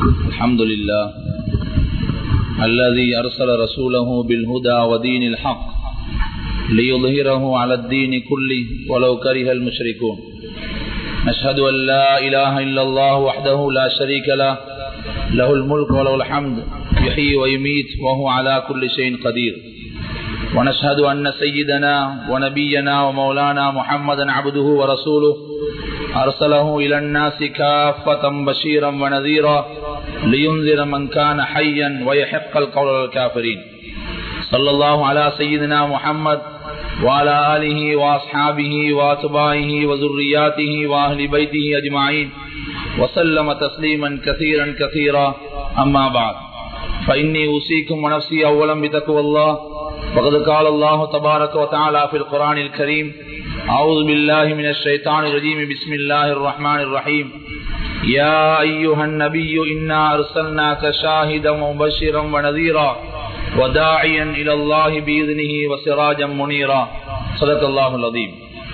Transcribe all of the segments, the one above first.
الحمد لله الذي أرسل رسوله بالهدى ودين الحق ليظهره على الدين كله ولو كره المشركون نشهد أن لا إله إلا الله وحده لا شريك له له الملك وله الحمد يحيي ويميت وهو على كل شيء قدير ونشهد أن سيدنا ونبينا ومولانا محمدا عبده ورسوله أرسله إلى الناس كافة بشيرا ونذيرا لينذر من كان حيا ويحق القول للكافرين صلى الله على سيدنا محمد وعلى آله وأصحابه وأتباعه وذرياته وأهل بيته أجمعين وسلم تسليما كثيرا كثيرا أما بعد فإني أوصيكم ونفسي أولا بتقوى الله وقد قال الله تبارك وتعالى في القرآن الكريم أعوذ بالله من الشيطان الرجيم بسم الله الرحمن الرحيم يا أيها النبي إنا أرسلناك شاهدا ومبشرا ونذيرا وداعيا إلى الله بإذنه وسراجا منيرا صدق الله العظيم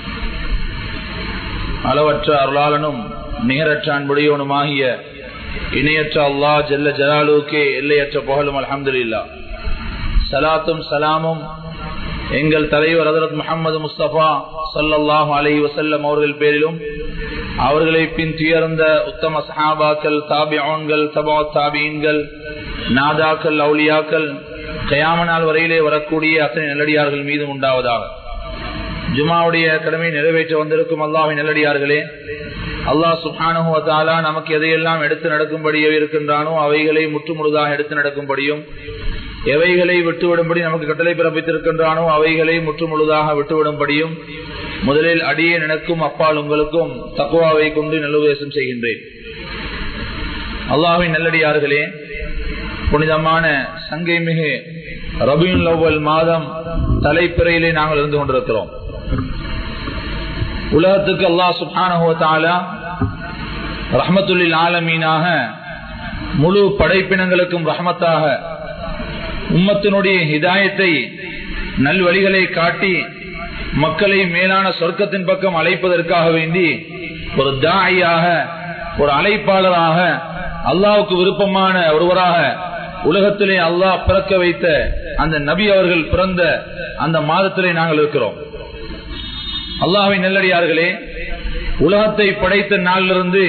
அளவற்ற அருளாளனும் நிகரற்ற அன்புடையவனுமாகிய இணையற்ற அல்லா ஜல்ல ஜலாலுக்கே எல்லையற்ற புகழும் அலமதுல்லா சலாத்தும் சலாமும் எங்கள் தலைவர் ஹதரத் முகமது முஸ்தபா சல்லாஹ் அலி வசல்லம் அவர்கள் பேரிலும் அவர்களை பின் துயர்ந்த உத்தம சஹாபாக்கள் தாபியான்கள் தபா தாபீன்கள் நாதாக்கள் அவுலியாக்கள் கயாம நாள் வரையிலே வரக்கூடிய அத்தனை நல்லடியார்கள் மீதும் உண்டாவதாக ஜுமாவுடைய கடமை நிறைவேற்ற வந்திருக்கும் அல்லாஹின் நல்லடியார்களே அல்லாஹ் சுஹானுவத்தாலா நமக்கு எதையெல்லாம் எடுத்து நடக்கும்படியோ இருக்கின்றானோ அவைகளை முற்றுமுழுதாக எடுத்து நடக்கும்படியும் எவைகளை விட்டுவிடும்படி நமக்கு கட்டளை பிறப்பித்திருக்கின்றானோ அவைகளை முற்றுமுழுதாக விட்டுவிடும்படியும் முதலில் அடியே நினைக்கும் அப்பால் உங்களுக்கும் தக்குவாவை கொண்டு நல்லுபதேசம் செய்கின்றேன் அல்லாஹின் நல்லடியார்களே புனிதமான சங்கை மிகு ரபியுல் அவ்வல் மாதம் தலைப்பிறையிலே நாங்கள் இருந்து கொண்டிருக்கிறோம் உலகத்துக்கு அல்லாஹ் சுபானுவத்தாலா ரஹமத்துல்லில் ஆலமீனாக முழு படைப்பினங்களுக்கும் ரஹமத்தாக உம்மத்தினுடைய ஹிதாயத்தை நல்வழிகளை காட்டி மக்களை மேலான சொர்க்கத்தின் பக்கம் அழைப்பதற்காக வேண்டி ஒரு தாயாக ஒரு அழைப்பாளராக அல்லாவுக்கு விருப்பமான ஒருவராக உலகத்திலே அல்லாஹ் பிறக்க வைத்த அந்த நபி அவர்கள் பிறந்த அந்த மாதத்திலே நாங்கள் இருக்கிறோம் அல்லாஹின் நெல்லடியார்களே உலகத்தை படைத்த நாளிலிருந்து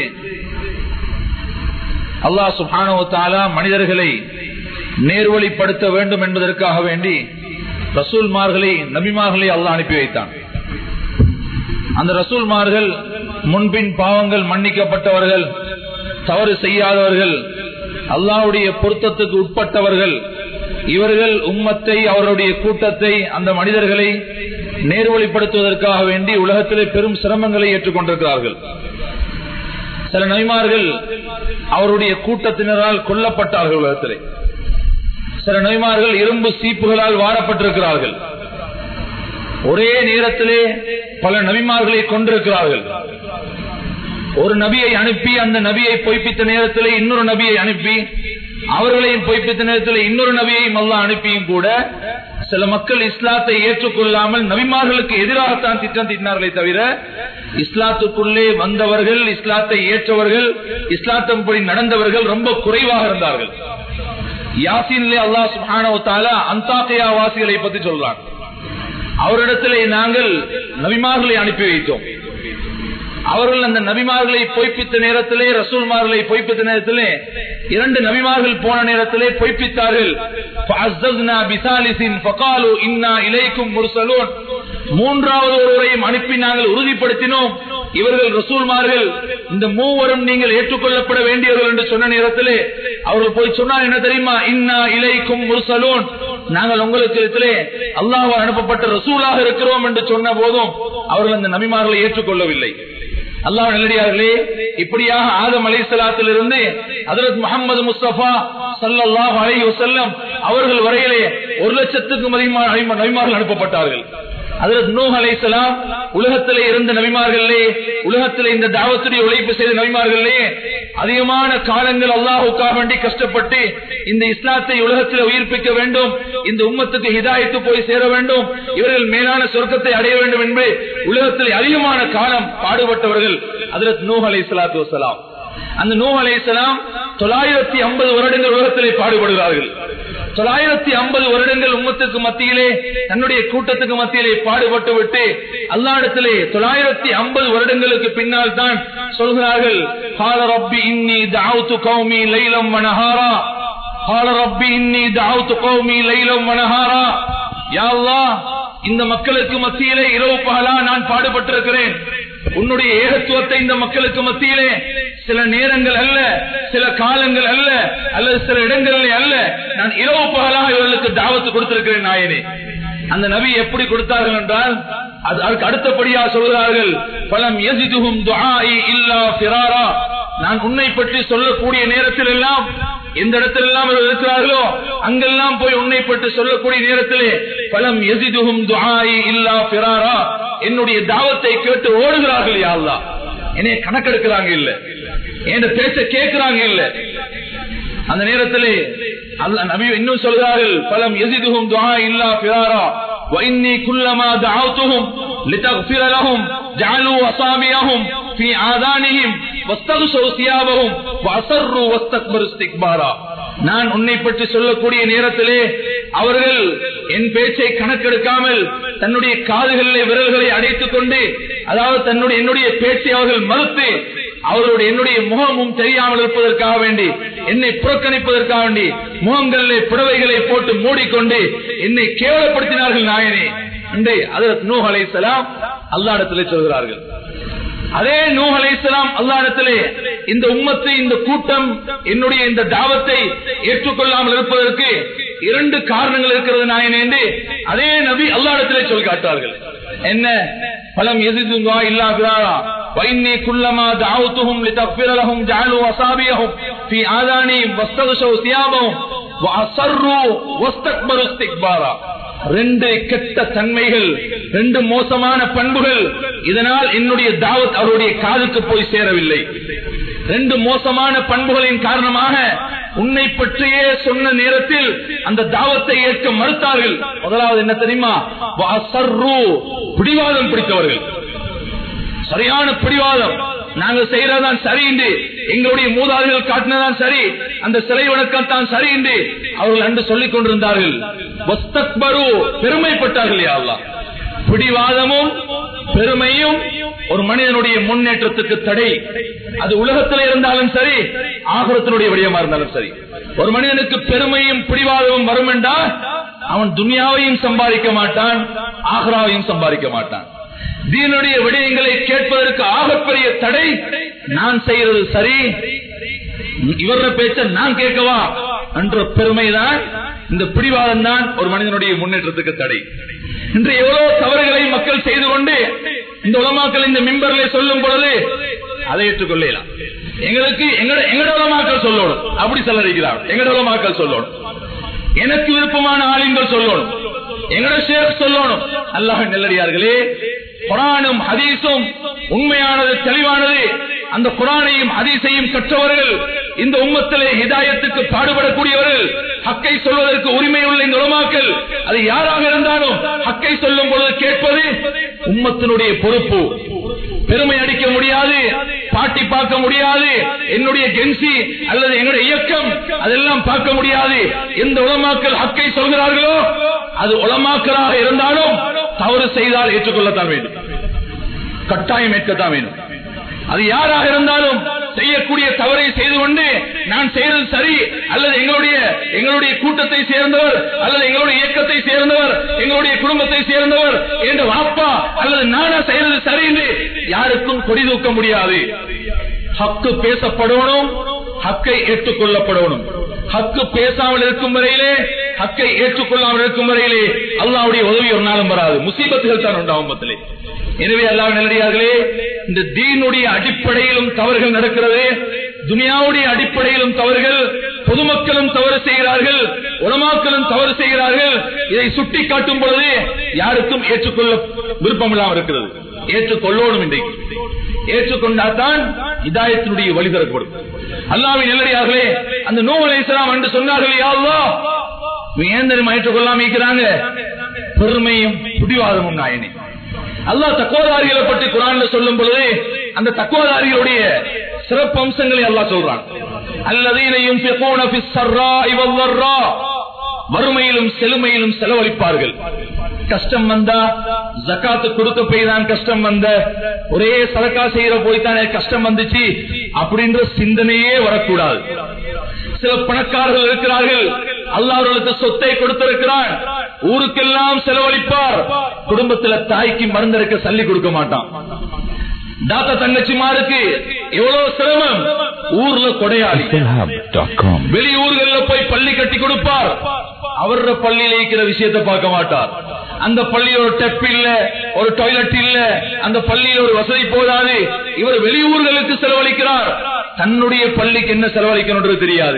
அல்லாஹ் சுபானுவத்தாலா மனிதர்களை நேர்வழிப்படுத்த வேண்டும் என்பதற்காக வேண்டி ரசூல்மார்களை நபிமார்களை அல்லாஹ் அனுப்பி வைத்தான் அந்த ரசூல்மார்கள் முன்பின் பாவங்கள் மன்னிக்கப்பட்டவர்கள் தவறு செய்யாதவர்கள் அல்லாவுடைய பொருத்தத்துக்கு உட்பட்டவர்கள் இவர்கள் உம்மத்தை அவருடைய கூட்டத்தை அந்த மனிதர்களை நேர்வழிப்படுத்துவதற்காக வேண்டி உலகத்திலே பெரும் சிரமங்களை ஏற்றுக்கொண்டிருக்கிறார்கள் சில நபிமார்கள் அவருடைய கூட்டத்தினரால் கொல்லப்பட்டார்கள் உலகத்திலே சில நபிமார்கள் இரும்பு சீப்புகளால் வாரப்பட்டிருக்கிறார்கள் ஒரே நேரத்திலே பல நபிமார்களை கொண்டிருக்கிறார்கள் ஒரு நபியை அனுப்பி அந்த நபியை பொய்ப்பித்த நேரத்திலே இன்னொரு நபியை அனுப்பி அவர்களையும் பொய்ப்பித்த நேரத்தில் இன்னொரு நபியையும் அல்லா அனுப்பியும் கூட சில மக்கள் இஸ்லாத்தை ஏற்றுக்கொள்ளாமல் நபிமார்களுக்கு எதிராகத்தான் திட்டம் தீட்டினார்களே தவிர இஸ்லாத்துக்குள்ளே வந்தவர்கள் இஸ்லாத்தை ஏற்றவர்கள் இஸ்லாத்தம்படி நடந்தவர்கள் ரொம்ப குறைவாக இருந்தார்கள் யாசின்லே அல்லா சுஹானவத்தால அந்தாக்கையா வாசிகளை பத்தி சொல்றாங்க அவரிடத்திலே நாங்கள் நபிமார்களை அனுப்பி வைத்தோம் அவர்கள் அந்த நபிமார்களை பொய்ப்பித்த நேரத்திலே ரசூல்மார்களை பொய்ப்பித்த நேரத்திலே இரண்டு நபிமார்கள் போன நேரத்திலே பொய்ப்பித்தார்கள் மூன்றாவது ஒருவரையும் அனுப்பி நாங்கள் உறுதிப்படுத்தினோம் இவர்கள் ரசூல்மார்கள் இந்த மூவரும் நீங்கள் ஏற்றுக்கொள்ளப்பட வேண்டியவர்கள் என்று சொன்ன நேரத்திலே அவர்கள் போய் சொன்னார் என்ன தெரியுமா இன்னா இலைக்கும் முர்சலோன் நாங்கள் உங்களுக்கு அல்லாஹ் அனுப்பப்பட்ட ரசூலாக இருக்கிறோம் என்று சொன்ன போதும் அவர்கள் அந்த நபிமார்களை ஏற்றுக்கொள்ளவில்லை அல்லாஹ் நல்லடியார்களே இப்படியாக ஆதம் அலை சலாத்திலிருந்து அதரத் முகமது முஸ்தபா சல்லாஹ் அலை வசல்லம் அவர்கள் வரையிலே ஒரு லட்சத்துக்கும் அதிகமான நபிமார்கள் அனுப்பப்பட்டார்கள் அதற்கு நூஹ் அலைசலாம் உலகத்திலே இருந்த நபிமார்களே உலகத்திலே இந்த தாவத்துடைய உழைப்பு செய்த நபிமார்களே அதிகமான காலங்கள் அல்லாஹுக்காக வேண்டி கஷ்டப்பட்டு இந்த இஸ்லாத்தை உலகத்தில் உயிர்ப்பிக்க வேண்டும் இந்த உம்மத்துக்கு ஹிதாயத்து போய் சேர வேண்டும் இவர்கள் மேலான சொர்க்கத்தை அடைய வேண்டும் என்று உலகத்தில் அதிகமான காலம் பாடுபட்டவர்கள் அதற்கு நூஹ் அலை சலாத்து வசலாம் அந்த நூ அலைசலாம் தொள்ளாயிரத்தி ஐம்பது வருடங்கள் உலகத்திலே பாடுபடுகிறார்கள் தொள்ளாயிரத்தி ஐம்பது வருடங்கள் உம்மத்துக்கு மத்தியிலே தன்னுடைய கூட்டத்துக்கு மத்தியிலே பாடுபட்டு விட்டு அல்லாடத்திலே தொள்ளாயிரத்தி ஐம்பது வருடங்களுக்கு பின்னால் தான் சொல்கிறார்கள் "கால ரப்பி இன்னி தஅவுது கௌமி லைலம் வனஹாரா கால ரப்பி இன்னி தஅவுது கௌமி லைலம் வனஹாரா யா அல்லாஹ் இந்த மக்களுக்கு மத்தியிலே இரவு பகலா நான் பாடுபட்டிருக்கிறேன் உன்னுடைய ஏகத்துவத்தை இந்த மக்களுக்கு மத்தியிலே சில நேரங்கள் அல்ல சில காலங்கள் அல்ல அல்லது சில இடங்களிலே அல்ல நான் இரவு பகலாக இவர்களுக்கு தாவத்து கொடுத்திருக்கிறேன் நாயனே அந்த நபி எப்படி கொடுத்தார்கள் என்றால் அது அதுக்கு அடுத்தபடியாக சொல்கிறார்கள் பலம் எசிதுகும் துஆஇ இல்லா ஃபிராரா நான் உன்னை பற்றி சொல்லக்கூடிய நேரத்தில் எல்லாம் எந்த இடத்தில் எல்லாம் இவர்கள் இருக்கிறார்களோ அங்கெல்லாம் போய் உன்னை பற்றி சொல்லக்கூடிய நேரத்திலே பலம் எசிதுகும் துஆஇ இல்லா ஃபிராரா என்னுடைய தாவத்தை கேட்டு ஓடுகிறார்கள் யா அல்லாஹ் என்னைய கணக்கெடுக்கிறாங்க இல்ல என் பேச்ச கேட்கிறாங்க இல்ல அந்த நேரத்திலே அல்லாஹ் நபி இன்னும் சொல்கிறார்கள் பலம் எசிதுகும் துஆ இல்லா ஃபிராரா وإني كلما دعوتهم لتغفر لهم جعلوا أصابعهم في آذانهم واستغشوا ثيابهم وأصروا واستكبروا استكبارا நான் உன்னை பற்றி சொல்லக்கூடிய நேரத்திலே அவர்கள் என் பேச்சை கணக்கெடுக்காமல் தன்னுடைய காதுகளிலே விரல்களை அடைத்துக் கொண்டு அதாவது தன்னுடைய என்னுடைய பேச்சை அவர்கள் மறுத்து அவர்களுடைய என்னுடைய முகமும் தெரியாமல் இருப்பதற்காக வேண்டி என்னை புறக்கணிப்பதற்காக வேண்டி முகங்களிலே புடவைகளை போட்டு மூடிக்கொண்டு என்னை கேவலப்படுத்தினார்கள் நாயனே அண்டே அதற்கு நூஹ் அலைஹிஸ்ஸலாம் அல்லாஹ்விடத்திலே சொல்கிறார்கள் அதே நூஹ் அலைஹிஸ்ஸலாம் அல்லாஹ்விடத்திலே இந்த உம்மத்து இந்த கூட்டம் என்னுடைய இந்த தாவத்தை ஏற்றுக்கொள்ளாமல் இருப்பதற்கு இரண்டு காரணங்கள் இருக்கிறது நாயனே என்று அதே நபி அல்லாஹ்விடத்திலே சொல்லி காட்டார்கள் என்ன பலம் எதிர்த்துவா இல்லா பிராரா وإني كلما دعوتهم لتغفر لهم جعلوا أصابعهم في آذانهم واستغشوا ثيابهم وأصروا واستكبروا استكبارا ரெண்டு கெட்ட தன்மைகள் ரெண்டு மோசமான பண்புகள் இதனால் என்னுடைய தாவத் அவருடைய காதுக்கு போய் சேரவில்லை ரெண்டு மோசமான பண்புகளின் காரணமாக உன்னை பற்றியே சொன்ன நேரத்தில் அந்த தாவத்தை ஏற்க மறுத்தார்கள் முதலாவது என்ன தெரியுமா வஅசர்ரு, பிடிவாதம் பிடித்தவர்கள் சரியான பிடிவாதம் நாங்க செய்யறதான் சரி என்று எங்களுடைய மூதாதைகள் காட்டினதான் சரி அந்த சிலை வணக்கம் தான் சரி என்று அவர்கள் அன்று சொல்லிக் கொண்டிருந்தார்கள் வஸ்தக்பரு, பெருமைப்பட்டார்கள் யா அல்லாஹ் பிடிவாதமும் பெருமையும் ஒரு மனிதனுடைய முன்னேற்றத்துக்கு தடை அது உலகத்தில் இருந்தாலும் சரி ஆகரத்தினுடைய விடயமா இருந்தாலும் சரி ஒரு மனிதனுக்கு பெருமையும் பிடிவாதமும் வரும் என்றால் அவன் துனியாவையும் சம்பாதிக்க மாட்டான் ஆகராவையும் சம்பாதிக்க மாட்டான் தீனுடைய விடயங்களை கேட்பதற்கு ஆகப்பெரிய தடை நான் செய்யறது சரி இவர பேச்ச நான் கேட்கவா என்ற பெருமைதான் இந்த பிடிவாதம் தான் ஒரு மனிதனுடைய முன்னேற்றத்துக்கு தடை இன்று எவ்வளவு தவறுகளை மக்கள் செய்து கொண்டு இந்த உலமாக்கள் இந்த மிம்பர்ல சொல்லும் பொழுது அதை ஏற்றுக்கொள்ளலாம் எங்களுக்கு எங்கட எங்கட உலமாக்கள் சொல்லணும் அப்படி செலவழிக்கிறார் எங்கட உலமாக்கள் சொல்லணும் எனக்கு விருப்பமான ஆளுங்கள் சொல்லணும் எங்கட ஷேக் சொல்லணும் அல்லாஹ் நெல்லடியார்களே குரானும் ஹதீஸும் உண்மையானது தெளிவானது அந்த குரானையும் ஹதீஸையும் கற்றவர்கள் இந்த உம்மத்திலே ஹிதாயத்துக்கு பாடுபடக்கூடியவர்கள் ஹக்கை சொல்வதற்கு உரிமை உள்ள இந்த உலமாக்கள் அது யாராக இருந்தாலும் ஹக்கை சொல்லும் பொழுது கேட்பது உம்மத்தினுடைய பொறுப்பு பெருமை அடிக்க முடியாது பாட்டி பார்க்க முடியாது என்னுடைய கென்சி அல்லது எங்களுடைய இயக்கம் அதெல்லாம் பார்க்க முடியாது எந்த உலமாக்கள் ஹக்கை சொல்கிறார்களோ அது உலமாக்களாக இருந்தாலும் தவறு செய்தால் ஏற்றுக்கொள்ளத்தான் வேண்டும் கட்டாயம் ஏற்கத்தான் வேண்டும் அது யாராக இருந்தாலும் செய்யக்கூடிய தவறை செய்து கொண்டு நான் செய்யறது சரி அல்லது எங்களுடைய எங்களுடைய கூட்டத்தை சேர்ந்தவர் அல்லது எங்களுடைய இயக்கத்தை சேர்ந்தவர் எங்களுடைய குடும்பத்தை சேர்ந்தவர் என்ற வாப்பா அல்லது நானா செய்யறது சரி என்று யாருக்கும் கொடி தூக்க முடியாது ஹக்கு பேசப்படணும் ஹக்கை ஏற்றுக்கொள்ளப்படணும் ஹக்கு பேசாமல் இருக்கும் வரையிலே ஹக்கை ஏற்றுக்கொள்ளாமல் இருக்கும் வரையிலே அல்லாவுடைய உதவி ஒரு நாளும் வராது முசீபத்துகள் தான் உண்டாகும் மத்திலே எனவே அல்லாஹ் நல்லடியார்களே இந்த தீனுடைய அடிப்படையிலும் தவறுகள் நடக்கிறது துனியாவுடைய அடிப்படையிலும் தவறுகள் பொதுமக்களும் தவறு செய்கிறார்கள் உலமாக்களும் தவறு செய்கிறார்கள் இதை சுட்டி காட்டும் பொழுது யாருக்கும் ஏற்றுக்கொள்ள விருப்பம் இல்லாமல் இருக்கிறது ஏற்றுக்கொள்ளணும் இன்றைக்கு ஏற்றுக்கொண்டால்தான் இதாயத்தினுடைய வழி தரப்படும் அல்லாவின் நல்லடியார்களே அந்த நூலை இஸ்லாம் என்று சொன்னார்கள் யாருவா ஏன் தெரியுமா ஏற்றுக்கொள்ளாம இருக்கிறாங்க பெருமையும் பிடிவாதமும் நாயனே அல்லாஹ் தக்குவதாரிகளை பற்றி குரான்ல சொல்லும் பொழுது அந்த தக்குவதாரிகளுடைய சிறப்பு அம்சங்களை அல்லாஹ் சொல்றான் அல்லதீனையும் வறுமையிலும் செழுமையிலும் செலவழிப்பார்கள் கஷ்டம் வந்தா ஜக்காத்து கொடுக்க போய் தான் கஷ்டம் வந்த ஒரே சரக்கா செய்யற போய் தானே கஷ்டம் வந்துச்சு அப்படின்ற சிந்தனையே வரக்கூடாது சில பணக்காரர்கள் இருக்கிறார்கள் அல்லாஹர்களுக்கு சொத்தை கொடுத்திருக்கிறான் ஊருக்கெல்லாம் செலவழிப்பார் குடும்பத்துல தாய்க்கு மருந்தெடுக்க சல்லி கொடுக்க மாட்டான் தாத்தா தங்கச்சிமாருக்கு எவ்வளவு சிரமம் ஊர்ல கொடையாளி Philhub.com. வெளியூர்கள்ல போய் பள்ளி கட்டி கொடுப்பார் அவர பள்ளியில இருக்கிற விஷயத்தை பார்க்க மாட்டார் அந்த பள்ளியில ஒரு டெப் இல்ல ஒரு டாய்லெட் இல்ல அந்த பள்ளியில ஒரு வசதி போதாது இவர் வெளியூர்களுக்கு செலவழிக்கிறார் தன்னுடைய பள்ளிக்கு என்ன செலவழிக்கணும் தெரியாது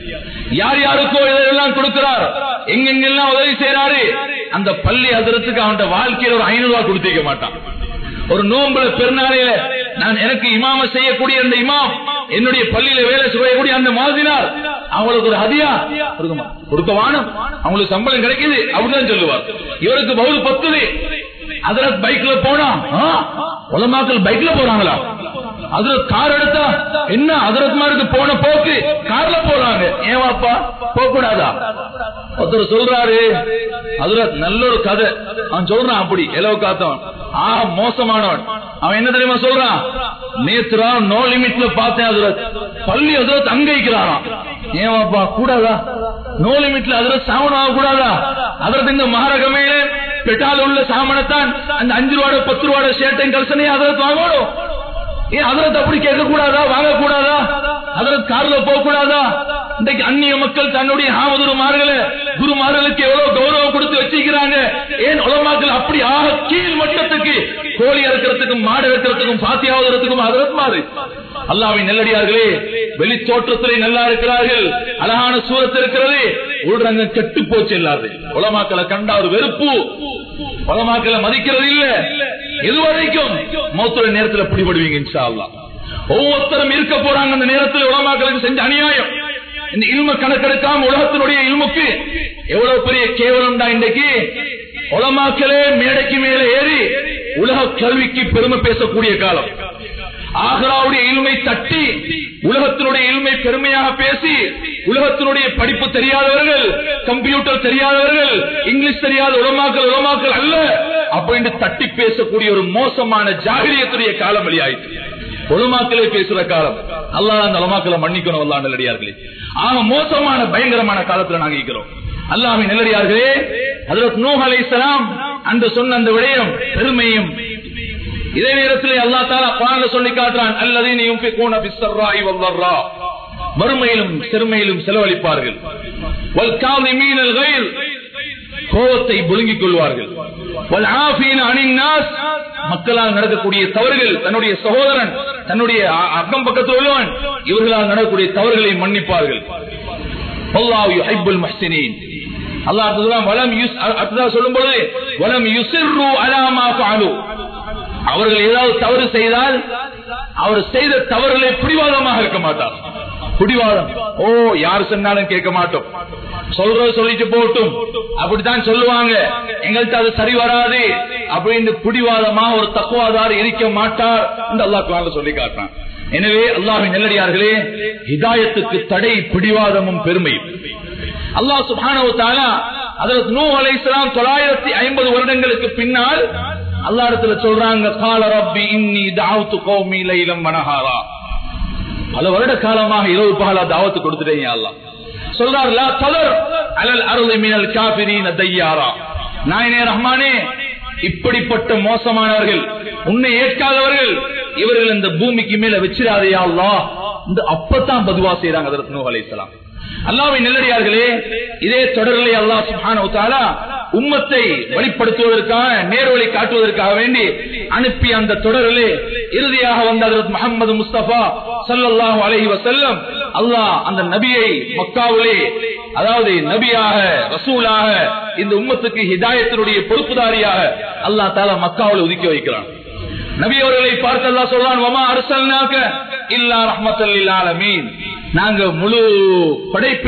யார் யாருக்கோ இதெல்லாம் கொடுக்கிறார் எங்கெங்கெல்லாம் உதவி செய்யறாரு அந்த பள்ளி அதிரத்துக்கு அவன் வாழ்க்கையில ஒரு ஐநூறு ரூபாய் கொடுத்திருக்க மாட்டான் ஒரு நோம்புல பெருநாளையில நான் எனக்கு இமாம செய்யக்கூடிய அந்த இமாம் என்னுடைய பள்ளியில வேலை செய்யக்கூடிய அந்த மாதினார் அவங்களுக்கு ஒரு ஹதியா கொடுக்கமா கொடுக்க வானம் அவங்களுக்கு சம்பளம் கிடைக்குது அப்படிதான் சொல்லுவார் இவருக்கு பவுல் பத்துது அதுல பைக்ல போனா உலமாக்கள் பைக்ல போறாங்களா அதுல கார் எடுத்தா என்ன அதரத்மாருக்கு போன போக்கு கார்ல போறாங்க ஏவாப்பா போக கூடாதா ஒருத்தர் சொல்றாரு அதுல நல்ல ஒரு கதை அவன் சொல்றான் அப்படி எலவு காத்தவன் ஆக மோசமானவன் அவன் என்ன தெரியுமா சொல்றான் நேத்துரா நோ லிமிட்ல பார்த்தேன் அதுல பள்ளி அதுல தங்கிக்கிறாராம் ஏவாப்பா கூடாதா நோ லிமிட்ல அதுல சாமன் ஆக கூடாதா அதற்கு இந்த மகாரகமே பெட்டால் உள்ள சாமனத்தான் அந்த அஞ்சு ரூபாய் பத்து ரூபாய் ஷேட்டையும் கல்சனையும் அதற்கு வாங்கணும் ஏன் அதற்கு அப்படி கேட்க கூடாதா வாங்க கூடாதா அதற்கு கார்ல போக கூடாதா இன்றைக்கு அந்நிய மக்கள் தன்னுடைய ஆமதுருமார்களை குருமார்களுக்கு எவ்வளவு கௌரவம் கொடுத்து வச்சிருக்கிறாங்க ஏன் உலமாக்கள் அப்படி ஆக கீழ் மட்டத்துக்கு கோழி அறுக்கிறதுக்கும் மாடு அறுக்கிறதுக்கும் பாத்தியாவதற்கும் அதற்கு மாறு அல்லாவின் நெல்லடியார்களே வெளி தோற்றத்திலே நல்லா இருக்கிறார்கள் அழகான சூரத்து இருக்கிறது உள்ரங்க கெட்டு போச்சு இல்லாது உலமாக்களை கண்டா ஒரு வெறுப்பு உலமாக்களை மதிக்கிறது இல்ல எதுவரைக்கும் மௌத்துற நேரத்துல பிடிபடுவீங்க இன்ஷா அல்லாஹ் ஒவ்வொருத்தரும் இருக்க போறாங்க அந்த நேரத்தில் உலமாக்களுக்கு செஞ்ச அநியாயம் இந்த இல்ம கணக்கெடுக்காம உலகத்தினுடைய இல்முக்கு எவ்வளவு பெரிய கேவலம் தான் இன்றைக்கு உலமாக்களே மேடைக்கு மேலே ஏறி உலக கல்விக்கு பெருமை பேசக்கூடிய காலம் ஆகராவுடைய இல்மை தட்டி உலகத்தினுடைய இல்மை பெருமையாக பேசி உலகத்தினுடைய படிப்பு தெரியாதவர்கள் கம்ப்யூட்டர் தெரியாதவர்கள் இங்கிலீஷ் தெரியாத உலமாக்கள் உலமாக்கள் அல்ல அப்படின்னு தட்டி பேசக்கூடிய ஒரு மோசமான ஜாகிரியத்துடைய காலம் வெளியாயிற்று உலமாக்களே பேசுற காலம் அல்லாஹ் அந்த உலமாக்களை மன்னிக்கணும் அல்லா நல்லடியார்களே ஆக மோசமான பயங்கரமான காலத்துல நாங்க இருக்கிறோம் அல்லாஹின் நல்லடியார்களே அதற்கு நூஹ் அலைஹிஸ்ஸலாம் அன்று சொன்ன அந்த விடயம் பெருமையும் இதே நேரத்தில் அல்லா தாலா குரான்ல சொல்லி காட்டுறான் அல்லதீன் யுன்ஃபிகூன பிஸ்ஸர்ராஇ வல்லர்ரா மறுமையிலும் சிறுமையிலும் செலவழிப்பார்கள் வல் காலிமீனல் கைல் கோபத்தை புழுங்கிக் கொள்வார்கள் வல் ஆஃபீன அனின் நாஸ் மக்களால் நடக்கக்கூடிய தவறுகள் தன்னுடைய சகோதரன் தன்னுடைய அ- அக்கம் பக்கத்தில் உள்ளவன் இவர்களால் நடக்கக்கூடிய தவறுகளை மன்னிப்பார்கள் அல்லாஹ் யுஹிப்புல் முஹ்சினீன் அல்லாஹ் அடுத்ததான் வலம் யுஸ் அடுத்ததாக சொல்லும்போது வலம் யுசிர்ரு அலா மா ஃபஅலு அவர்கள் ஏதாவது தவறு செய்தால் அவர் செய்த தவறுகளை பிடிவாதமாக இருக்க மாட்டார் பிடிவாதம் ஓ யார் சொன்னாலும் கேட்க மாட்டோம் சொல்றது சொல்லிட்டு போட்டும் அப்படித்தான் சொல்லுவாங்க எங்கள்கிட்ட அது சரி வராது அப்படின்னு பிடிவாதமா ஒரு தக்குவாதார் இருக்க மாட்டார் என்று அல்லாஹ் குரான்ல சொல்லி காட்டுறான் எனவே அல்லாஹின் நெல்லடியார்களே ஹிதாயத்துக்கு தடை பிடிவாதமும் பெருமையும் அல்லாஹ் சுப்ஹானஹு தஆலா ஹஜ்ரத் நூஹ் அலைஹிஸ்ஸலாம் 950 வருடங்களுக்கு பின்னால் அல்லாஹ் இடத்துல சொல்றாங்க கால ரப்பி இன்னி தஅவுது கௌமி லைலம் வனஹாரா பல வருட காலமாக இரவு பகலா தாவத்து கொடுத்துட்டேன் யா அல்லாஹ் சொல்றார் லா தலர் அலல் அருளி மினல் காஃபிரீன தையாரா நாயனே ரஹ்மானே இப்படிப்பட்ட மோசமானவர்கள் உன்னை ஏற்காதவர்கள் இவர்கள் இந்த பூமிக்கு மேல வச்சிடாதையா அல்லாஹ் இந்த அப்பதான் பதுவா செய்யறாங்க அதற்கு நூஹ் அலைஹிஸ்ஸலாம் அல்லாவின் நெல்லடியார்களே இதே தொடரிலே அல்லாஹ் சுப்ஹானஹு வ தஆலா உம்மத்தை வழிப்படுத்துவதற்காக நேர்வழி காட்டுவதற்காக வேண்டி அனுப்பிய அந்த தொடரிலே இறுதியாக வந்த ஹஜ்ரத் முஹம்மது முஸ்தபா ஸல்லல்லாஹு அலைஹி வஸல்லம் அல்லாஹ் அந்த நபியை மக்காவிலே அதாவது நபியாக ரசூலாக இந்த உம்மத்துக்கு ஹிதாயத்தினுடைய பொறுப்புதாரியாக அல்லாஹ் தஆலா மக்காவில் ஒதுக்கி வைக்கிறான் நபி அவர்களை பார்த்து அல்லாஹ் சொல்றான் வமா அர்சல்னாக இல்லா ரஹ்மத்தல் லில் ஆலமீன் நாங்க முழு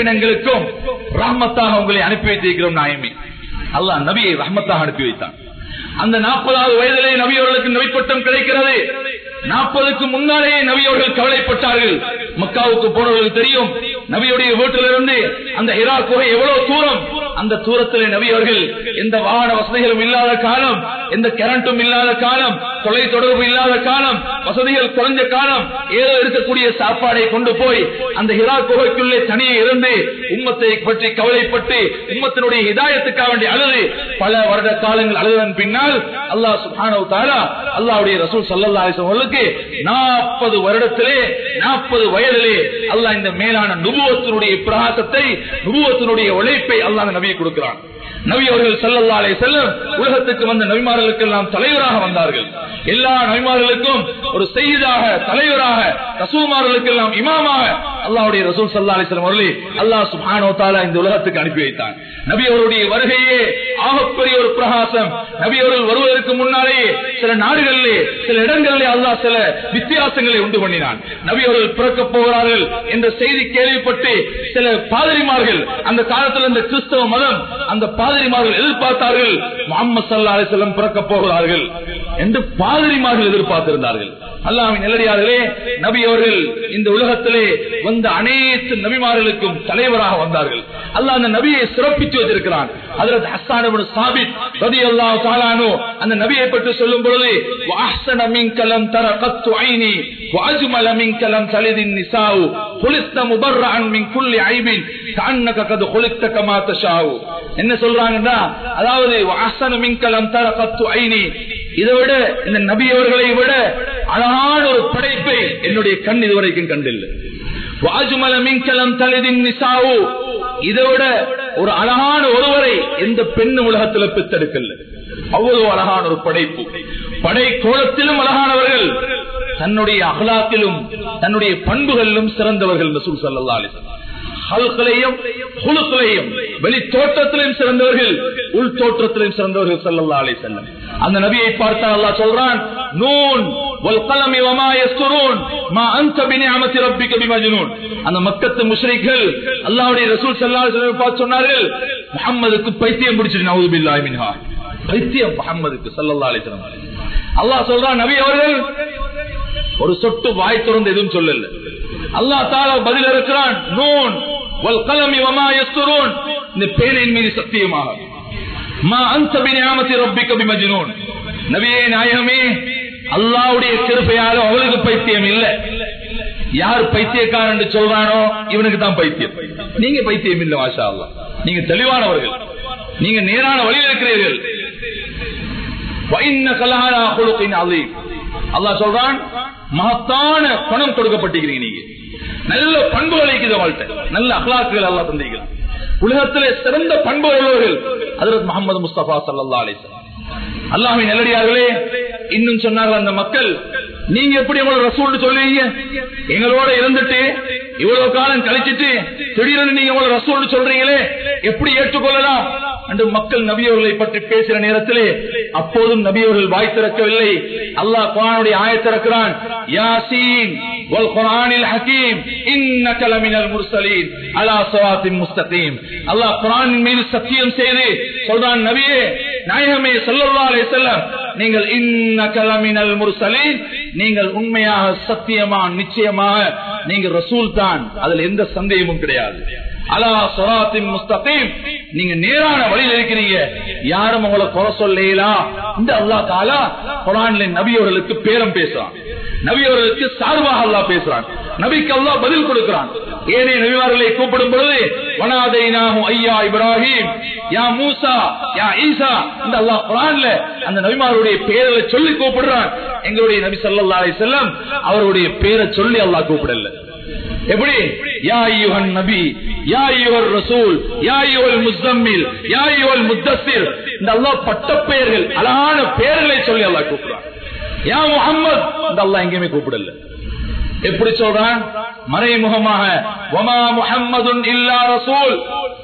படைப்பினங்களுக்கும் ரஹ்மத்தாக உங்களை அனுப்பி வைத்திருக்கிறோம் நாயமே அல்லாஹ் நபியை ரஹ்மத்தாக அனுப்பி வைத்தான் அந்த நாற்பதாவது வயதிலே நபி அவர்களுக்கு நபிப்பட்டம் கிடைக்கிறது நாற்பதுக்கு முன்னாலேயே நபி அவர்கள் கவலைப்பட்டார்கள் மக்காவுக்கு போனவர்களுக்கு தெரியும் நபியுடைய வீட்டிலிருந்து அந்த ஹிரா குகை எவ்வளவு தூரம் அந்த தூரத்திலே நபி அவர்கள் எந்த வாகன வசதிகளும் இல்லாத காலம் எந்த கரண்டும் இல்லாத காலம் தொலை தொடர்பு இல்லாத காலம் வசதிகள் குறைஞ்ச காலம் ஏதோ இருக்கக்கூடிய சாப்பாடை கொண்டு போய் அந்த ஹிரா குகைக்குள்ளே தனியே இருந்து உம்மத்தை பற்றி கவலைப்பட்டு உம்மத்தினுடைய இதாயத்துக்காக வேண்டி அழுது பல வருட காலங்கள் அழுதன் பின்னால் அல்லாஹ் சுப்ஹானஹு தஆலா அல்லாஹ்வுடைய ரசூல் ஸல்லல்லாஹு அலைஹி வஸல்லம் அவர்களுக்கு 40 வருடத்திலே 40 வயதிலே அல்லாஹ் இந்த மேலான நுபுவத்தினுடைய பிரகாசத்தை நுபுவத்தினுடைய உழைப்பை அல்லாஹ் அந்த நபியை கொடுக்கிறான் நபி அவர்கள் ஸல்லல்லாஹு அலைஹி வஸல்லம் உலகத்துக்கு வந்த நபிமார்களுக்கு எல்லாம் தலைவராக வந்தார்கள் எல்லா நபிமார்களுக்கும் ஒரு செய்தியாக தலைவராக ரசூல்மார்களுக்கு எல்லாம் இமாமாக அல்லாஹ்வுடைய ரசூல் ஸல்லல்லாஹு அலைஹி வஸல்லம் அவர்களை அல்லாஹ் சுப்ஹானஹு வ தஆலா இந்த உலகத்துக்கு அனுப்பி வைத்தான் நபி அவருடைய வருகையே ஆகப்பெரிய ஒரு பிரகாசம் நபி அவர்கள் வருவதற்கு முன்னாலேயே சில நாடுகளிலே சில இடங்களிலே அல்லாஹ் சில வித்தியாசங்களை உண்டு பண்ணினான் நபி அவர்கள் பிறக்க போகிறார்கள் என்ற செய்தி கேள்விப்பட்டு சில பாதிரிமார்கள் அந்த காலத்தில் இந்த கிறிஸ்தவ மதம் அந்த பாதிரிமார்கள் எதிர்பார்த்தார்கள் முகமது சல்லா அலிசல்லம் பிறக்க போகிறார்கள் என்று பாதிரிமார்கள் எதிர்பார்த்திருந்தார்கள் அல்லாஹ்வின் நல்லடியார்களே நபி அவர்கள் இந்த உலகத்திலே வந்த அனைத்து நபிமார்களுக்கும் தலைவராக வந்தார்கள் அல்லாஹ் அந்த நபியை சிறப்பித்து வச்சிருக்கிறான் ஹஜரத் ஹஸ்ஸான் இப்னு சாபித் ரலியல்லாஹு தஆலா அன்ஹு அந்த நபியை பற்றி சொல்லும் பொழுது வஅஹ்ஸன மின்க லம் தர கத்து ஐனி வஅஜ்மல மின்க லம் தலிதின் நிசாஉ خلقت مبرعا من كل عيب كأنك قد خلقت كما تشاء என்ன சொல்றாங்கன்னா அதாவது வஅஹ்ஸன மின்க லம் தர கத்து ஐனி இதை விட இந்த நபி அவர்களை விட அழகான ஒரு படைப்பை என்னுடைய கண் இதுவரைக்கும் கண்டில்லை வாஜுமல மின்கலம் தலிதின் நிசாவு இதை விட ஒரு அழகான ஒருவரை எந்த பெண்ணும் உலகத்துல பெத்தெடுக்கல அவ்வளவு அழகான ஒரு படைப்பு படை கோலத்திலும் அழகானவர்கள் தன்னுடைய அகலாத்திலும் தன்னுடைய பண்புகளிலும் சிறந்தவர்கள் ரசூல் சல்லா அலிசன் ஹல்களையும் குழுக்களையும் வெளி தோற்றத்திலையும் சிறந்தவர்கள் உள் தோற்றத்திலையும் சிறந்தவர்கள் சல்லல்லா அலை செல்லம் அந்த நபியை பார்த்தா அல்லாஹ் சொல்றான் நூன் والقلم وما يسطرون ما انت بنعمه ربك بمجنون அந்த மக்கத்து முஸ்லிம்கள் அல்லாஹ்வுடைய ரசூல் ஸல்லல்லாஹு அலைஹி வஸல்லம் பார்த்து சொன்னார்கள் முஹம்மதுக்கு பைத்தியம் பிடிச்சிரு நவுது பில்லாஹி மின்ஹா பைத்தியம் முஹம்மதுக்கு ஸல்லல்லாஹு அலைஹி வஸல்லம் அல்லாஹ் சொல்றான் நபி அவர்கள் ஒரு சொட்டு வாய் திறந்து எதுவும் சொல்லல அல்லாஹ் தாலா பதில் இருக்கிறான் நூன் வல் கலமி வமா யஸ்துரூன் இந்த பேனின் மீது சத்தியமாக மா அன்த பினியாமத்தி ரப்பிக்க பிமஜ்னூன் நபியே நாயகமே அல்லாஹ்வுடைய கிருபையால அவளுக்கு பைத்தியம் இல்ல யார் பைத்தியக்காரன் என்று சொல்றானோ இவனுக்கு தான் பைத்தியம் நீங்க பைத்தியம் இல்ல மாஷா அல்லாஹ் நீங்க தெளிவானவர்கள் நீங்க நேரான வழியில் இருக்கிறீர்கள் வைன்ன கலஹரா குலுக்கின் அலீம் அல்லாஹ் சொல்றான் மகத்தான பணம் கொடுக்கப்பட்டிருக்கிறீங்க நீங்க நல்ல பண்புகளை வாழ்க்கை நல்ல அகலாக்குகள் எல்லாம் தந்தீர்கள் உலகத்திலே சிறந்த பண்புகள் உள்ளவர்கள் அதற்கு முகமது முஸ்தபா சல்லா அலிசன் அல்லாஹின் நல்லடியார்களே இன்னும் சொன்னார்கள் அந்த மக்கள் நீங்க எப்படி உங்களை ரசூல் சொல்லுவீங்க எங்களோட இருந்துட்டு இவ்வளவு காலம் கழிச்சிட்டு திடீர்னு நீங்க உங்களை ரசூல் சொல்றீங்களே எப்படி ஏற்றுக்கொள்ளலாம் என்று மக்கள் நபியவர்களை பற்றி பேசுற நேரத்திலே அப்போதும் நபியவர்கள் வாய் திறக்கவில்லை அல்லாஹ் குரானுடைய ஆயத்திறக்கிறான் யாசீன் والقرآن الحكيم إنك لمن المرسلين على صراط مستقيم الله قرآن மீது சத்தியம் செய்து சொல்றான் நபியே நாயகமே ஸல்லல்லாஹு அலைஹி வஸல்லம் நீங்கள் இன்னக லமினல் முர்சலீன் நீங்கள் உண்மையாக சத்தியமா நிச்சயமாக நீங்க ரசூல் தான் அதுல எந்த சந்தேகமும் கிடையாது அலா சொராத்தின் முஸ்தகீம் நீங்க நேரான வழியில் இருக்கிறீங்க யாரும் உங்களை குறை சொல்லலாம் இந்த அல்லா தாலா குரான்ல நபியவர்களுக்கு பேரம் பேசுறான் நபியவர்களுக்கு சார்பாக அல்லா பேசுறான் நபிக்கு அல்லா பதில் கொடுக்கிறான் ஏனே நபிமார்களை கூப்பிடும் பொழுது வனாதைனாகும் ஐயா இப்ராஹிம் யா மூசா யா ஈசா இந்த அல்லாஹ் குரான்ல அந்த நபிமாருடைய பேரை சொல்லி கூப்பிடுறான் எங்களுடைய நபி சல்லா அலி செல்லம் அவருடைய பேரை சொல்லி அல்லாஹ் கூப்பிடல எப்படி யா ஐயுஹன் நபி யா ஐயுஹர் ரசூல் யா ஐயுஹல் முஸ்தம்மில் யா ஐயுஹல் முத்தஸ்ஸிர் இந்த அல்லாஹ் பட்ட பெயர்கள் அழகான பெயர்களை சொல்லி அல்லாஹ் கூப்பிடுறான் யா முஹம்மத் இந்த அல்லாஹ் எங்கேயுமே கூப்பிடல எப்படி சொல்றான் மறைமுகமாக வமா முஹம்மதுன் இல்லா ரசூல்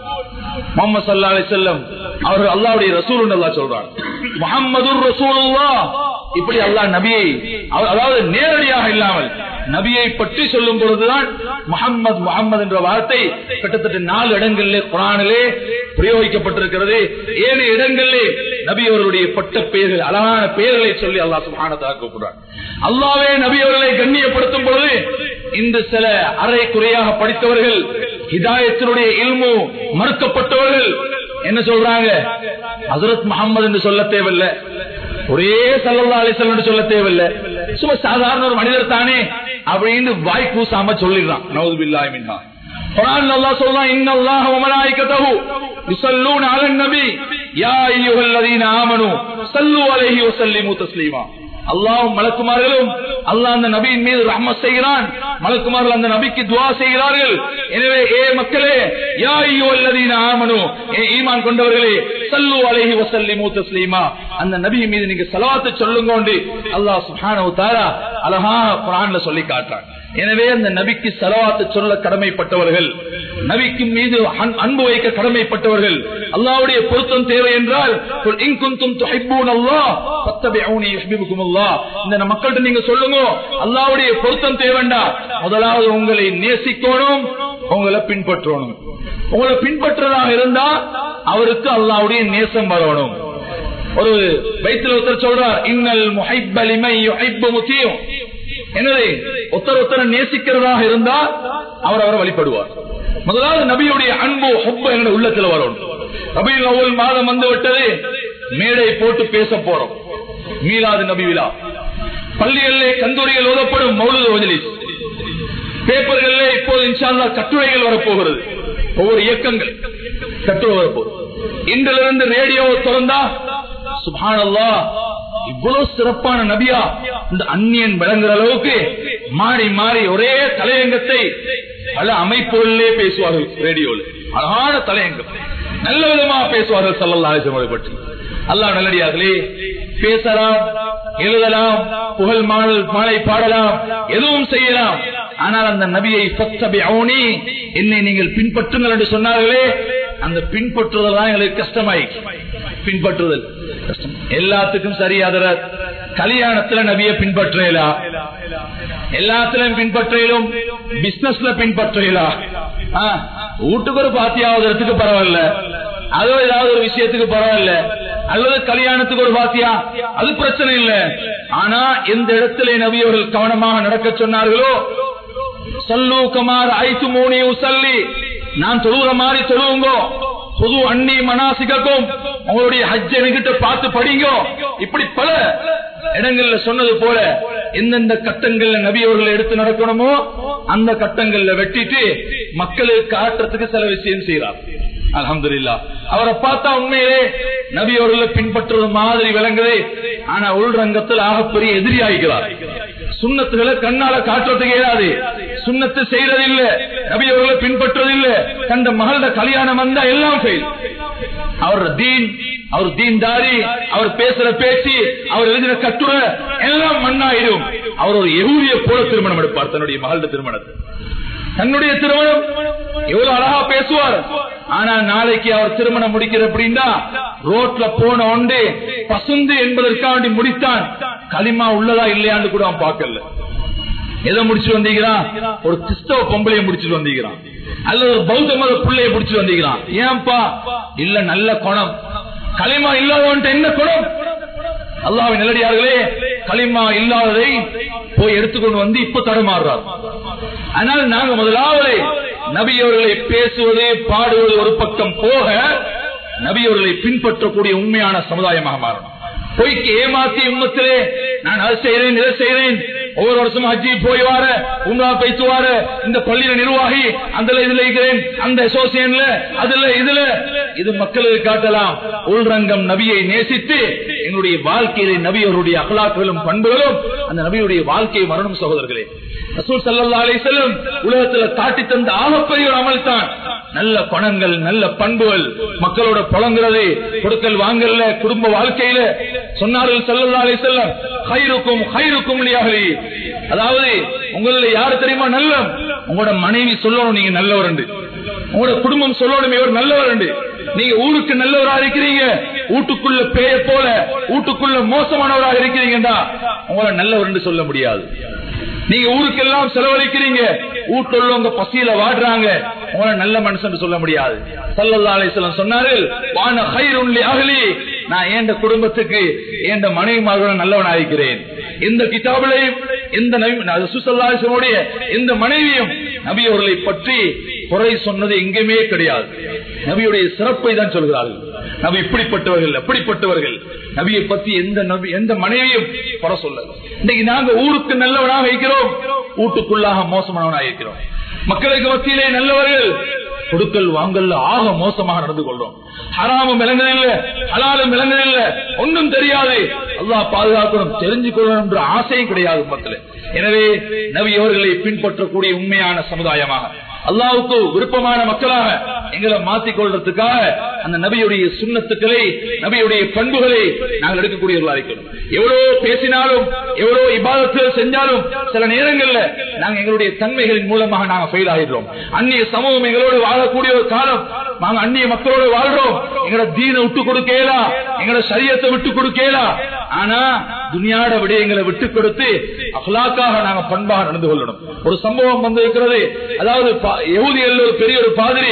முகமது சல்லா அலி செல்லம் அவர் அல்லாவுடைய ரசூல் அல்லா சொல்றான் முகம்மது ரசூலுல்லா இப்படி அல்லாஹ் நபியை அதாவது நேரடியாக இல்லாமல் நபியை பற்றி சொல்லும் பொழுதுதான் முகம்மது முகம்மது என்ற வார்த்தை கிட்டத்தட்ட நாலு இடங்களிலே குரானிலே பிரயோகிக்கப்பட்டிருக்கிறது ஏழு இடங்களிலே நபி அவர்களுடைய பட்ட பெயர்கள் அழகான பெயர்களை சொல்லி அல்லாஹ் சுபானதாக கூப்பிடுறார் அல்லாவே நபி அவர்களை கண்ணியப்படுத்தும் பொழுது இந்த சில அரை குறையாக படித்தவர்கள் ஹிதாயத்தினுடைய இல்மு மறுக்கப்பட்டவர்கள் என்ன சொல்றாங்க ஹசரத் முகமது என்று சொல்ல தேவையில்லை ஒரே சல்லா அலிசல் என்று சொல்ல தேவையில்லை சும்மா சாதாரண ஒரு மனிதர் தானே அப்படின்னு வாய் கூசாம சொல்லிடுறான் நவது பில்லாய் மின்னா குரான் அல்லாஹ் சொல்றான் இன்ன அல்லாஹ் வ மலாயிகத்தஹு யுஸல்லூன அலன் நபி யா அய்யுஹல்லதீன ஆமனு ஸல்லு அலைஹி வ ஸல்லிமு தஸ்லீமா அல்லாஹ்வும் மலக்குமார்களும் அல்லாஹ் அந்த நபியின் மீது ரஹ்மத் செய்கிறான் மலக்குமார்கள் அந்த நபிக்கு துஆ செய்கிறார்கள் எனவே ஏ மக்களே யா அய்யுஹல்லதீன ஆமனு ஏ ஈமான் கொண்டவர்களே ஸல்லு அலைஹி வ ஸல்லிமு தஸ்லீமா அந்த நபியின் மீது நீங்க ஸலவாத் சொல்லுங்கோண்டு அல்லாஹ் சுப்ஹானஹு வ தஆலா அழகாக குர்ஆன்ல சொல்லி காட்டுறான் எனவே அந்த நபிக்கு செலவாத்து சொல்ல கடமைப்பட்டவர்கள் நபிக்கு மீது அன்- அன்பு வைக்க கடமைப்பட்டவர்கள் அல்லாவுடைய பொருத்தம் தேவை என்றால் குல் இன் குன்தும் துஹிப்பூன அல்லாஹ் ஃபத்தபிஊனி யுஹ்பிபுக்கும் அல்லாஹ் இந்த மக்கள்கிட்ட நீங்க சொல்லுங்க அல்லாவுடைய பொருத்தம் தேவைண்டா முதலாவது உங்களை நேசிக்கணும் உங்களை பின்பற்றணும் உங்களை பின்பற்றுறதாக இருந்தா அவருக்கு அல்லாவுடைய நேசம் வரணும் ஒரு வைத்தில் ஒருத்தர் சொல்றார் இன்னல் முஹைப்ப லிமன் யுஹிப்பு முத்தியும் என்னது ஒருத்தர் ஒருத்தரை நேசிக்கிறதாக இருந்தா அவர் அவரை வழிபடுவார் முதலாவது நபியுடைய அன்பு ஹொப்பு எங்க உள்ளத்துல வரும் ரபியுல் அவ்வல் மாதம் வந்து விட்டது மேடை போட்டு பேச போறோம் மீலாது நபி விழா பள்ளிகளிலே கந்தூரிகள் ஓதப்படும் மௌலுது மஜ்லிஸ் பேப்பர்கள்ல இப்போது இன்ஷால்லா கட்டுரைகள் வரப்போகிறது ஒவ்வொரு இயக்கங்கள் கட்டுரை வரப்போகுது இன்றிலிருந்து ரேடியோவை திறந்தா சுபானல்லா இவ்வளவு சிறப்பான நபியா இந்த அந்நியன் விளங்குற அளவுக்கு மாறி மாறி ஒரே தலையங்கத்தை பல அமைப்புகளிலே பேசுவார்கள் ரேடியோவில் அழகான தலையங்கம் நல்ல விதமா பேசுவார்கள் சல்லல்லா அலிசமரை பற்றி அல்லாஹ் நல்லடியார்களே பேசலாம் எழுதலாம் புகழ் மாடல் மாலை பாடலாம் எதுவும் செய்யலாம் ஆனால் அந்த நபியை ஃபத்தபிஊனி, என்னை நீங்கள் பின்பற்றுங்கள் என்று சொன்னார்களே அந்த பின்பற்றுதல் தான் எங்களுக்கு கஷ்டமாய் பின்பற்றுதல் கஷ்டம். எல்லாத்துக்கும் சரி அதர கல்யாணத்துல நபியை பின்பற்றலாம் எல்லாத்திலும் பின்பற்றையிலும் பிசினஸ்ல பின்பற்றலாம் வீட்டுக்கு ஒரு பாத்தியாவதற்கு பரவாயில்ல அதோ ஏதாவது ஒரு விஷயத்துக்கு பரவாயில்ல அல்லது கல்யாணத்துக்கு ஒரு பாத்தியா அது பிரச்சனை இல்ல ஆனா எந்த இடத்துல நபி அவர்கள் கவனமாக நடக்க சொன்னார்களோ சல்லு கமார் ஐத்து மூணி உசல்லி நான் தொழுகிற மாதிரி தொழுவுங்கோ பொது அண்ணி மனாசிக்கும் உங்களுடைய ஹஜ்ஜ என்கிட்ட பார்த்து படிங்கோ இப்படி பல இடங்கள்ல சொன்னது போல எந்தெந்த கட்டங்கள்ல நபி அவர்களை எடுத்து நடக்கணுமோ அந்த கட்டங்கள்ல வெட்டிட்டு மக்களுக்கு காட்டுறதுக்கு சில விஷயம் செய்யறார் அல்ஹம்துலில்லா அவரை பார்த்தா உண்மையிலே நபி அவர்களை பின்பற்றுவது மாதிரி விளங்குது ஆனா உள்ரங்கத்தில் ஆகப்பெரிய எதிரியாகிறார் சுண்ணத்துகளை கண்ணால காட்டுறதுக்கு இயலாது சுண்ணத்து செய்யறது இல்ல நபி அவர்களை பின்பற்றுறது இல்ல கண்ட மகள கல்யாணம் வந்தா எல்லாம் ஃபெயில் அவர் தீன் அவர் தீன்தாரி அவர் பேசுற பேச்சு அவர் எழுதின கட்டுரை எல்லாம் மண்ணாயிடும் அவர் ஒரு எகூரிய போல திருமணம் எடுப்பார் தன்னுடைய மகள திருமணத்தை தன்னுடைய திருமணம் எவ்வளவு அழகா பேசுவார் ஆனா நாளைக்கு அவர் திருமணம் முடிக்கிற அப்படின்னா ரோட்ல போன ஒன்று பசுந்து என்பதற்காக வேண்டி முடித்தான் களிமா உள்ளதா இல்லையான்னு கூட அவன் பார்க்கல எதை முடிச்சுட்டு வந்தீங்கிறான் ஒரு கிறிஸ்தவ பொம்பளைய முடிச்சுட்டு வந்தீங்கிறான் அல்லது ஒரு பௌத்த மத பிள்ளைய முடிச்சுட்டு வந்தீங்கிறான் ஏன்பா இல்ல நல்ல குணம் களிமா இல்லாதவன்ட்ட என்ன குணம் அல்லாவின் நல்லடியார்களே களிமா இல்லாததை போய் எடுத்துக்கொண்டு வந்து இப்ப தடுமாறுறார் ஆனால் நாங்க முதலாவது நபியவர்களை பேசுவது பாடுவது ஒரு பக்கம் போக நபியவர்களை பின்பற்றக்கூடிய உண்மையான சமுதாயமாக மாறணும் பொய்க்கு ஏமாத்தி உம்மத்திலே நான் அதை செய்கிறேன் இதை செய்கிறேன் ஒவ்வொரு வருஷமும் ஹஜ்ஜி போய் வார உம்ரா பேச்சு வார இந்த பள்ளியில நிர்வாகி அந்த இதுல இருக்கிறேன் அந்த அசோசியன்ல அதுல இதுல இது மக்களுக்கு காட்டலாம் உள்ரங்கம் நபியை நேசித்து எங்களுடைய வாழ்க்கையிலே நபி அவருடைய அகலாக்களும் பண்புகளும் அந்த நபியுடைய வாழ்க்கையை வரணும் சகோதரர்களே ரசூல் சல்லா அலி செல்லும் உலகத்துல காட்டி தந்த ஆகப்பெரிய ஒரு அமல் தான் நல்ல பணங்கள் நல்ல பண்புகள் மக்களோட புலங்கிறது கொடுக்கல் வாங்கல்ல குடும்ப வாழ்க்கையில சொன்னார்கள் சல்லல்லா அலி செல்லம் ஹைருக்கும் ஹைருக்கும் லியாகலி அதாவது உங்கள யாரு தெரியுமா நல்ல உங்களோட மனைவி சொல்லணும் நீங்க நல்லவர் உங்களோட குடும்பம் சொல்லணும் இவர் நல்லவர் நீங்க ஊருக்கு நல்லவரா இருக்கிறீங்க வீட்டுக்குள்ள பேய போல வீட்டுக்குள்ள மோசமானவராக இருக்கிறீங்கடா உங்களை நல்லவர் சொல்ல முடியாது நீங்க ஊருக்கெல்லாம் செலவழிக்கிறீங்க வீட்டுள்ள உங்க பசியில வாடுறாங்க உங்களை நல்ல மனுஷன் சொல்ல முடியாது சல்லல்லா அலிஸ்லாம் சொன்னார்கள் வான ஹைருள்ளி அகலி நான் ஏண்ட குடும்பத்துக்கு ஏண்ட மனைவிமார்களும் நல்லவனாயிருக்கிறேன் எந்த கிதாபிலையும் எந்த சுசல்லாசனுடைய எந்த மனைவியும் நபி அவர்களை பற்றி குறை சொன்னது எங்கேயுமே கிடையாது நபியுடைய சிறப்பை தான் சொல்கிறார்கள் நபி இப்படிப்பட்டவர்கள் அப்படிப்பட்டவர்கள் நபியை பத்தி எந்த நபி எந்த மனைவியும் குறை சொல்ல இன்னைக்கு நாங்க ஊருக்கு நல்லவனாக இருக்கிறோம் வீட்டுக்குள்ளாக மோசமானவனாக இருக்கிறோம் மக்களுக்கு மத்தியிலே நல்லவர்கள் கொடுக்கல் வாங்கல்ல ஆக மோசமாக நடந்து கொள்றோம் ஹராமும் விளங்குதில்ல ஹலாலும் விளங்குதில்ல ஒன்றும் தெரியாது அல்லாஹ் பாதுகாக்கணும் தெரிஞ்சு கொள்ளணும் என்ற ஆசையும் கிடையாது மக்கள் எனவே நபி அவர்களை பின்பற்றக்கூடிய உண்மையான சமுதாயமாக அல்லாவுக்கு விருப்பமான மக்களாக எங்களை மாத்திக் கொள்றதுக்காக அந்த நபியுடைய சுண்ணத்துக்களை நபியுடைய பண்புகளை நாங்கள் எடுக்கக்கூடியவர்களா இருக்கிறோம் எவ்வளவு பேசினாலும் எவ்வளவு இபாதத்துகள் செஞ்சாலும் சில நேரங்கள்ல நாங்க எங்களுடைய தன்மைகளின் மூலமாக நாங்க ஃபெயில் ஆகிடுறோம் அந்நிய சமூகம் எங்களோடு வாழக்கூடிய ஒரு காலம் நாங்க அந்நிய மக்களோடு வாழ்றோம் எங்களோட தீனை விட்டு கொடுக்கலா எங்களோட சரியத்தை விட்டு கொடுக்கலா ஆனா துனியாட விடயங்களை விட்டு கொடுத்து அகலாக்காக நாங்க பண்பாக நடந்து கொள்ளணும் ஒரு சம்பவம் வந்து இருக்கிறது அதாவது யகுதியில் ஒரு பெரிய ஒரு பாதிரி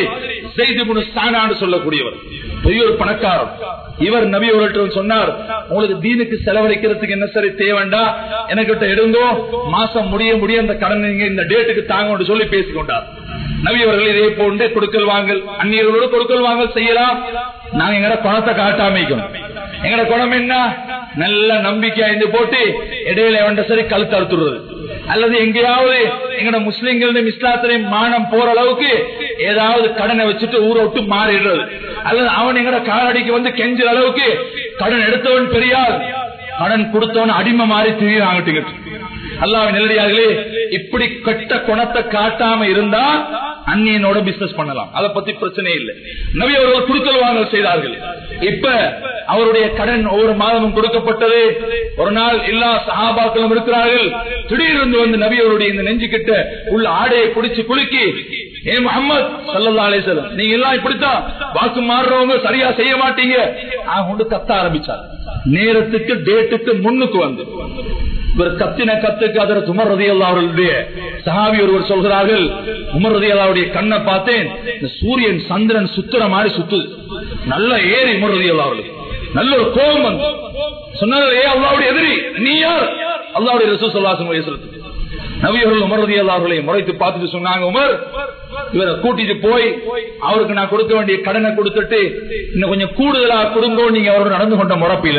செய்து சொல்லக்கூடியவர் பெரிய ஒரு பணக்காரர் இவர் நபி அவர்கிட்ட சொன்னார் உங்களுக்கு தீனுக்கு செலவழிக்கிறதுக்கு என்ன சரி தேவைண்டா எனக்கிட்ட எடுங்கோ மாசம் முடிய முடிய அந்த கடன் நீங்க இந்த டேட்டுக்கு தாங்க சொல்லி பேசிக்கொண்டார் நபி அவர்கள் இதே போன்று கொடுக்கல் வாங்கல் அந்நியர்களோடு கொடுக்கல் வாங்கல் செய்யலாம் நாங்க எங்கட பணத்தை காட்டாமிக்கணும் எங்கட குணம் என்ன நல்ல நம்பிக்கை ஐந்து போட்டு இடையில எவன்ட சரி கழுத்து அறுத்துடுறது அல்லது எங்கேயாவது எங்கட முஸ்லிம்கள் இஸ்லாத்திலையும் மானம் போற அளவுக்கு ஏதாவது கடனை வச்சுட்டு ஊரை விட்டு மாறிடுறது அல்லது அவன் எங்கட காலடிக்கு வந்து கெஞ்சுற அளவுக்கு கடன் எடுத்தவன் பெரியார் கடன் கொடுத்தவன் அடிமை மாறி திரிய ஆகட்டுங்க அல்லாஹ் நெல்லடியார்களே இப்படி கெட்ட குணத்தை காட்டாம இருந்தா அந்நியனோட பிசினஸ் பண்ணலாம் அதை பத்தி பிரச்சனை இல்லை நபி அவர்கள் குடுக்கல் வாங்கல் செய்தார்கள் இப்ப அவருடைய கடன் ஒவ்வொரு மாதமும் கொடுக்கப்பட்டது ஒரு நாள் எல்லா சகாபாக்களும் இருக்கிறார்கள் திடீர்னு வந்து நபி அவருடைய இந்த நெஞ்சு கிட்ட உள்ள ஆடையை பிடிச்சு குலுக்கி ஏ முகமது சல்லா அலிசலம் நீங்க எல்லாம் இப்படித்தான் வாக்கு மாறுறவங்க சரியா செய்ய மாட்டீங்க கொண்டு கத்த ஆரம்பிச்சார் நேரத்துக்கு டேட்டுக்கு முன்னுக்கு வந்து இவர் கத்தின கத்துக்கு அதற்கு உமர் ரதி அவர்களுடைய சஹாபி ஒருவர் சொல்கிறார்கள் உமர் ரதி அல்லாவுடைய கண்ணை பார்த்தேன் இந்த சூரியன் சந்திரன் சுத்துற மாதிரி சுத்துது நல்ல ஏறி உமர் ரதி அவர்களுக்கு நல்ல ஒரு கோபம் வந்து சொன்னார்கள் ஏ அல்லாவுடைய எதிரி நீ யார் அல்லாவுடைய ரசூ சொல்லாசன் வயசுலத்துக்கு நபி அவர்கள் உமர் ரதி அவர்களை முறைத்து பார்த்துட்டு சொன்னாங்க உமர் இவரை கூட்டிட்டு போய் அவருக்கு நான் கொடுக்க வேண்டிய கடனை கொடுத்துட்டு இன்னும் கொஞ்சம் கூடுதலா கொடுங்கோ நீங்க அவரோட நடந்து கொண்ட முறப்பில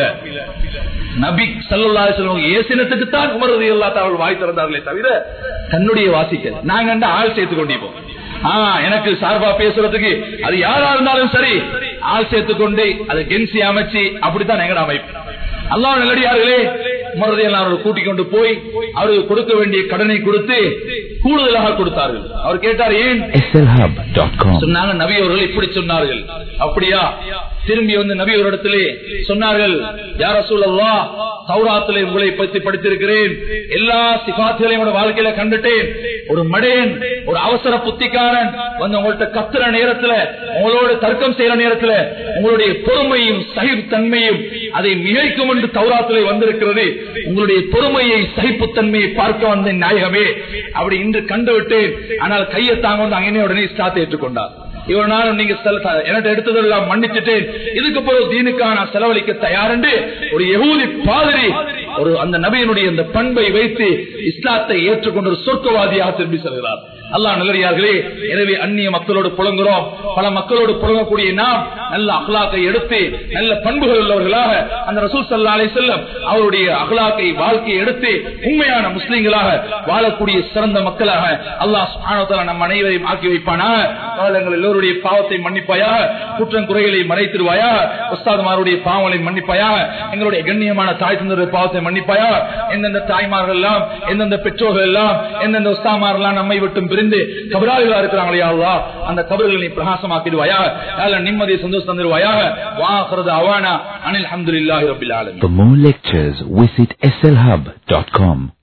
நபி சல்லா ஏசினத்துக்கு தான் உமரது எல்லா அவர்கள் வாய் திறந்தார்களே தவிர தன்னுடைய வாசிக்க நாங்க ஆள் சேர்த்து கொண்டிருப்போம் ஆஹ் எனக்கு சார்பா பேசுறதுக்கு அது யாரா இருந்தாலும் சரி ஆள் சேர்த்து கொண்டு அதை கென்சி அமைச்சு அப்படித்தான் எங்கட அமைப்பு அல்லாஹ் நல்லடியார்களே உமரதையெல்லாம் அவர்கள் கூட்டிக் கொண்டு போய் அவருக்கு கொடுக்க வேண்டிய கடனை கொடுத்து கூடுதலாக கொடுத்தார்கள் அவர் கேட்டார் ஏன் சொன்னாங்க நபி அவர்கள் இப்படி சொன்னார்கள் அப்படியா திரும்பி வந்து நபி ஒரு இடத்திலே சொன்னார்கள் யார சூழல்லா சௌராத்திலே உங்களை பற்றி படித்திருக்கிறேன் எல்லா சிபாத்துகளையும் வாழ்க்கையில கண்டுட்டேன் ஒரு மடையன் ஒரு அவசர புத்திக்காரன் வந்து உங்கள்ட்ட கத்துற நேரத்துல உங்களோட தர்க்கம் செய்யற நேரத்துல உங்களுடைய பொறுமையும் சகிப்புத்தன்மையும் அதை மிகைக்கும் என்று தௌராத்திலே வந்திருக்கிறது உங்களுடைய பொறுமையை சகிப்புத்தன்மையை பார்க்க வந்த நாயகமே அப்படி இன்று கண்டுவிட்டேன் ஆனால் கையை தாங்க வந்து அங்கே உடனே ஸ்டார்ட் ஏற்றுக்கொண்டார் இவ்வளவு நாளும் நீங்க எனக்கு எடுத்ததெல்லாம் மன்னிச்சுட்டேன் இதுக்கு பிறகு தீனுக்காக நான் செலவழிக்க தயார் என்று ஒரு எகூதி பாதிரி ஒரு அந்த நபியினுடைய அந்த பண்பை வைத்து இஸ்லாத்தை ஏற்றுக்கொண்டு ஒரு சொர்க்கவாதியாக திரும்பி செல்கிறார் அல்லா நல்லடியார்களே எனவே அந்நிய மக்களோடு புலங்குறோம் பல மக்களோடு புலங்கக்கூடிய நாம் நல்ல அகலாக்கை எடுத்து நல்ல பண்புகள் உள்ளவர்களாக அந்த ரசூல் சல்லா அலை செல்லம் அவருடைய அகலாக்கை வாழ்க்கையை எடுத்து உண்மையான முஸ்லீம்களாக வாழக்கூடிய சிறந்த மக்களாக அல்லாஹ் நம் அனைவரையும் ஆக்கி வைப்பானாக எங்கள் எல்லோருடைய பாவத்தை மன்னிப்பாயாக குற்றம் குறைகளை மறைத்திருவாயா உஸ்தாதுமாருடைய பாவங்களை மன்னிப்பாயாக எங்களுடைய கண்ணியமான தாய் தந்தருடைய பாவத்தை மன்னிப்பாயா எந்தெந்த தாய்மார்கள் எல்லாம் எந்தெந்த பெற்றோர்கள் எல்லாம் எந்தெந்த உஸ்தாமார் எல்லாம் நம்மை விட்டும் பிரிந்து கபராளிகளா இருக்கிறாங்களே அல்லா அந்த கபர்களை நீ பிரகாசமாக்கிடுவாயா நிம்மதியை சந்தோஷம் தந்துடுவாயாக வாஹரது அவானா அனில் அஹமதுல்லாஹி ரபில் ஆலமீன் For more lectures, visit slhub.com.